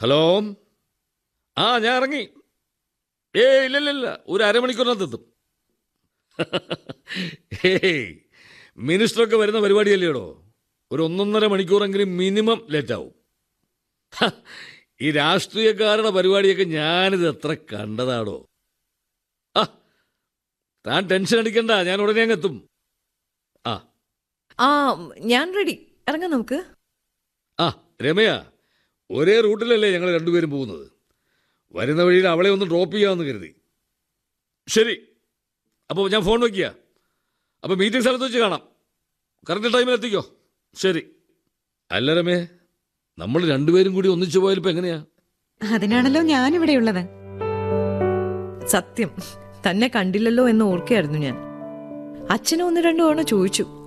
hello ആ ഞാൻ ഇറങ്ങി ഏ ഇല്ലല്ല ഒരു അരമണിക്കൂറിനകത്ത് എത്തും ഏയ് മിനിസ്റ്ററൊക്കെ വരുന്ന പരിപാടിയല്ലേടോ ഒരു ഒന്നൊന്നര മണിക്കൂറെങ്കിലും മിനിമം ലേറ്റാവും ഹ, ഈ രാഷ്ട്രീയക്കാരുടെ പരിപാടിയൊക്കെ ഞാനിത് എത്ര കണ്ടതാടോ ആ താൻ ടെൻഷൻ അടിക്കണ്ട ഞാൻ ഉടനെ അങ്ങ് എത്തും ആ ആ ഞാൻ റെഡി ഇറങ്ങാം നമുക്ക് ആ രമയ ഒരേ റൂട്ടിലല്ലേ ഞങ്ങൾ രണ്ടുപേരും പോകുന്നത് വരുന്ന വഴിയിൽ അവളെ ഒന്ന് ഡ്രോപ്പ് ചെയ്യാമെന്ന് കരുതി ശരി അപ്പോൾ ഞാൻ ഫോൺ വയ്ക്കുക അപ്പോൾ മീറ്റിംഗ് സ്ഥലത്ത് വെച്ച് കാണാം കറക്റ്റ് ടൈമിൽ എത്തിക്കോ ശരി അല്ല രമേ നമ്മൾ രണ്ടുപേരും കൂടി ഒന്നിച്ചു പോയാൽ ഇപ്പം എങ്ങനെയാ അതിനാണല്ലോ ഞാനിവിടെയുള്ളത് സത്യം തന്നെ കണ്ടില്ലല്ലോ എന്ന് ഓർക്കുകയായിരുന്നു ഞാൻ അച്ഛനും ഒന്ന് രണ്ടു തവണ ചോദിച്ചു